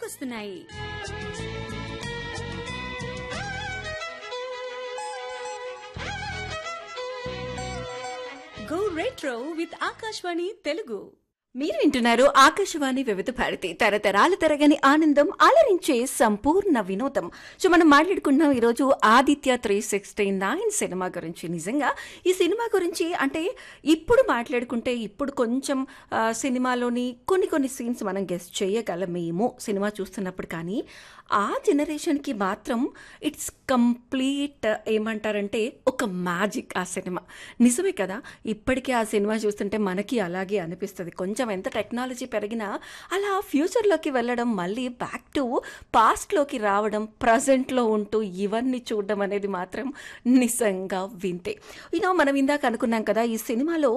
గుర్తుకొస్తున్నాయి go retro with Akashvani Telugu మీరు వింటున్నారు ఆకాశవాణి వివిధ భారతి తరతరాల తరగని ఆనందం అలరించే సంపూర్ణ వినోదం సో మనం మాట్లాడుకుంటున్నాం ఈరోజు Aditya three sixty nine cinema గురించి నిజంగా ఈ సినిమా గురించి అంటే ఇప్పుడు మాట్లాడుకుంటే ఇప్పుడు కొంచెం ఆ, సినిమాలోని కొన్ని కొన్ని సీన్స్ మనం గెస్ట్ చేయగలమేమో సినిమా చూస్తున్నప్పుడు కానీ ఆ జనరేషన్కి మాత్రం ఇట్స్ కంప్లీట్ ఏమంటారంటే ఒక మ్యాజిక్ ఆ సినిమా నిజమే కదా ఇప్పటికీ ఆ సినిమా చూస్తుంటే మనకి అలాగే అనిపిస్తుంది కొంచెం ఎంత టెక్నాలజీ పెరిగినా అలా ఫ్యూచర్లోకి వెళ్ళడం మళ్ళీ బ్యాక్ టు పాస్ట్లోకి రావడం ప్రజెంట్లో ఉంటూ ఇవన్నీ చూడడం అనేది మాత్రం నిజంగా వింతే యూనో మనం ఇందాక అనుకున్నాం కదా ఈ సినిమాలో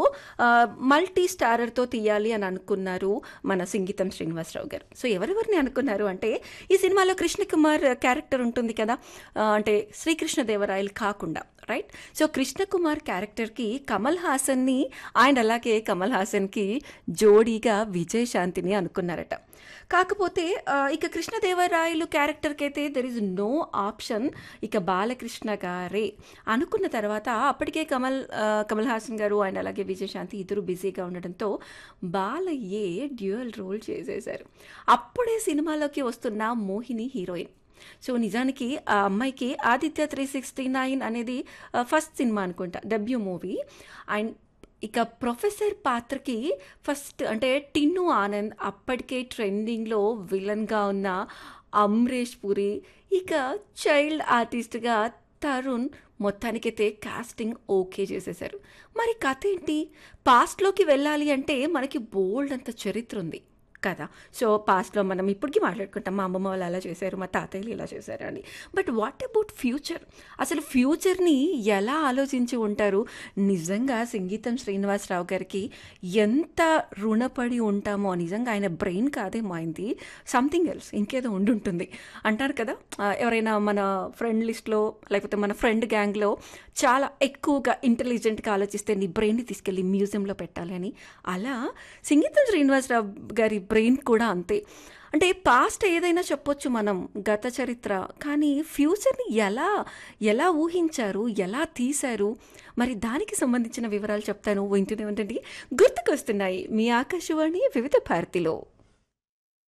మల్టీ స్టారర్తో తీయాలి అని అనుకున్నారు మన సింగీతం శ్రీనివాసరావు గారు సో ఎవరెవరిని అనుకున్నారు అంటే ఈ సినిమాలో కృష్ణకుమార్ క్యారెక్టర్ ఉంటుంది కదా ఆ, అంటే శ్రీకృష్ణదేవరాయలు కాకుండా రైట్ సో కృష్ణకుమార్ క్యారెక్టర్కి కమల్ హాసన్ని ఆయన అలాగే కమల్ హాసన్కి జోడీగా విజయశాంతిని అనుకున్నారట కాకపోతే ఆ, ఇక కృష్ణదేవరాయలు క్యారెక్టర్కి అయితే దెర్ ఇస్ నో ఆప్షన్ ఇక బాలకృష్ణ గారే అనుకున్న తర్వాత అప్పటికే కమల్ ఆ, కమల్ హాసన్ గారు అండ్ అలాగే విజయశాంతి ఇద్దరు బిజీగా ఉండడంతో బాలయ్యే డ్యూయల్ రోల్ చేసేశారు అప్పుడే సినిమాలోకి వస్తున్న మోహిని హీరోయిన్ సో నిజానికి ఆ అమ్మాయికి ఆదిత్య త్రీ సిక్స్టీ నైన్ అనేది ఫస్ట్ సినిమా అనుకుంటా డెబ్యూ మూవీ అండ్ ఇక ప్రొఫెసర్ పాత్రకి ఫస్ట్ అంటే టిన్ను ఆనంద్ అప్పటికే ట్రెండింగ్లో విలన్గా ఉన్న అమ్రేష్ పురి ఇక చైల్డ్ ఆర్టిస్ట్గా తరుణ్ మొత్తానికైతే కాస్టింగ్ ఓకే చేసేశారు మరి కథ ఏంటి పాస్ట్లోకి వెళ్ళాలి అంటే మనకి బోల్డ్ అంత చరిత్ర ఉంది కదా సో పాస్ట్లో మనం ఇప్పటికీ మాట్లాడుకుంటాం మా అమ్మమ్మ వాళ్ళు అలా చేశారు మా తాతయ్యలు ఇలా చేశారు అని బట్ వాట్ అబౌట్ ఫ్యూచర్ అసలు ఫ్యూచర్ని ఎలా ఆలోచించి ఉంటారు నిజంగా సంగీతం శ్రీనివాసరావు గారికి ఎంత రుణపడి ఉంటామో నిజంగా ఆయన బ్రెయిన్ కాదేమో అయింది సంథింగ్ ఎల్స్ ఇంకేదో ఉండుంటుంది అంటారు కదా ఆ, ఎవరైనా మన ఫ్రెండ్ లిస్ట్లో లేకపోతే మన ఫ్రెండ్ గ్యాంగ్లో చాలా ఎక్కువగా ఇంటెలిజెంట్గా ఆలోచిస్తే నీ బ్రెయిన్ని తీసుకెళ్ళి మ్యూజియంలో పెట్టాలి అని అలా సంగీతం శ్రీనివాసరావు గారి బ్రెయిన్ కూడా అంతే అంటే పాస్ట్ ఏదైనా చెప్పొచ్చు మనం గత చరిత్ర కానీ ఫ్యూచర్ని ఎలా ఎలా ఊహించారు ఎలా తీశారు మరి దానికి సంబంధించిన వివరాలు చెప్తాను వింటూనే ఉండండి గుర్తుకొస్తున్నాయి మీ ఆకాశవాణి వివిధ భారతిలో